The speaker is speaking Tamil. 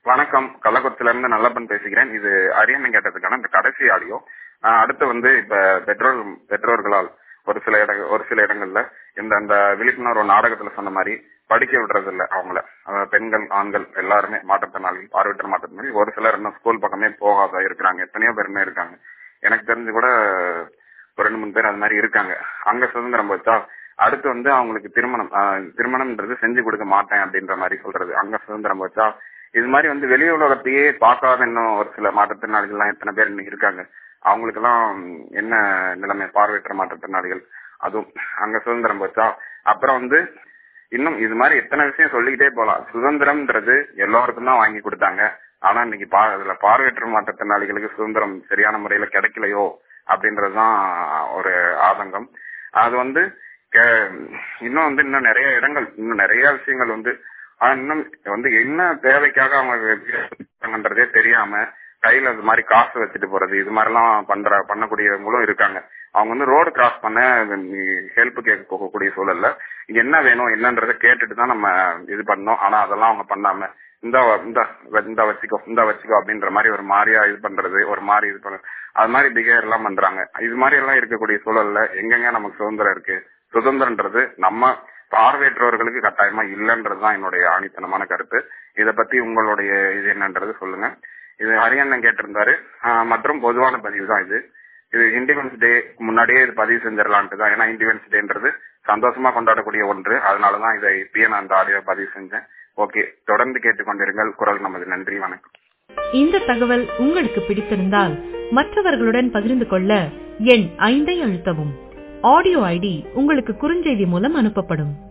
வணக்கம் கள்ளக்குறிச்சில இருந்து நல்லப்பன் பேசுகிறேன் இது அரியணை கேட்டதுக்கான இந்த கடைசி ஆடியோ ஆஹ் அடுத்து வந்து இப்ப பெற்றோர் பெற்றோர்களால் ஒரு சில இட ஒரு சில இடங்கள்ல இந்த அந்த விழிப்புணர்வு நாடகத்துல சொன்ன மாதிரி படிக்க விடுறது இல்ல அவங்கள அதாவது பெண்கள் ஆண்கள் எல்லாருமே மாற்றுத்திறனாளிகள் பார்வையற்ற மாற்றுத்திறனாளி ஒரு சிலர் இன்னும் ஸ்கூல் பக்கமே போகாத இருக்கிறாங்க எத்தனையோ பேருமே இருக்காங்க எனக்கு தெரிஞ்சு கூட ஒரு ரெண்டு மூணு பேர் அது மாதிரி இருக்காங்க அங்க சுதந்திரம் வச்சா அடுத்து வந்து அவங்களுக்கு திருமணம் ஆஹ் திருமணம்ன்றது செஞ்சு கொடுக்க மாட்டேன் அப்படின்ற மாதிரி சொல்றது அங்க சுதந்திரம் வச்சா இது மாதிரி வந்து வெளி உலகத்தையே பார்க்காத இன்னும் ஒரு சில மாற்றுத்திறனாளிகள் எல்லாம் எத்தனை பேர் இன்னைக்கு இருக்காங்க அவங்களுக்கு எல்லாம் என்ன நிலைமை பார்வையற்ற மாற்றுத்திறனாளிகள் அதுவும் அங்க சுதந்திரம் வச்சா அப்புறம் வந்து இன்னும் இது மாதிரி எத்தனை விஷயம் சொல்லிக்கிட்டே போலாம் சுதந்திரம்ன்றது எல்லாருக்கும் தான் வாங்கி கொடுத்தாங்க ஆனா இன்னைக்கு பா இதுல பார்வையற்ற மாற்றுத்திறனாளிகளுக்கு சுதந்திரம் சரியான முறையில கிடைக்கலையோ அப்படின்றதுதான் ஒரு ஆதங்கம் அது வந்து இன்னும் வந்து இன்னும் நிறைய இடங்கள் இன்னும் நிறைய விஷயங்கள் வந்து இன்னும் வந்து என்ன தேவைக்காக அவங்க தெரியாம கையில இது மாதிரி காசு வச்சுட்டு போறது இது மாதிரி எல்லாம் பண்ற பண்ணக்கூடியவங்களும் இருக்காங்க அவங்க வந்து ரோடு கிராஸ் பண்ண ஹெல்ப் கேட்க போகக்கூடிய சூழல்ல இங்க என்ன வேணும் என்னன்றதை கேட்டுட்டு தான் நம்ம இது பண்ணோம் ஆனா அதெல்லாம் அவங்க பண்ணாம இந்த இந்த இந்த வச்சுக்கோ இந்த வச்சுக்கோ அப்படின்ற மாதிரி ஒரு மாதிரியா இது பண்றது ஒரு மாதிரி இது பண்ண அது மாதிரி பிஹேவியர் எல்லாம் பண்றாங்க இது மாதிரி எல்லாம் இருக்கக்கூடிய சூழல்ல எங்கெங்க நமக்கு சுதந்திரம் இருக்கு சுதந்திரன்றது நம்ம பார்வையற்றவர்களுக்கு கட்டாயமா இல்லைன்றதுதான் என்னுடைய ஆணித்தனமான கருத்து இதை பத்தி உங்களுடைய இது என்னன்றது சொல்லுங்க இது ஹரியண்ணன் கேட்டிருந்தாரு மற்றும் பொதுவான பதிவு தான் இது இது இண்டிபெண்டன்ஸ் டே முன்னாடியே இது பதிவு செஞ்சிடலான்ட்டு தான் ஏன்னா இண்டிபெண்டன்ஸ் டேன்றது சந்தோஷமா கொண்டாடக்கூடிய ஒன்று அதனாலதான் இதை இப்பயே நான் அந்த ஆடியோ பதிவு செஞ்சேன் ஓகே தொடர்ந்து கேட்டுக்கொண்டிருங்கள் குரல் நமது நன்றி வணக்கம் இந்த தகவல் உங்களுக்கு பிடித்திருந்தால் மற்றவர்களுடன் பகிர்ந்து கொள்ள எண் ஐந்தை அழுத்தவும் ஆடியோ ஐடி உங்களுக்கு குறுஞ்செய்தி மூலம் அனுப்பப்படும்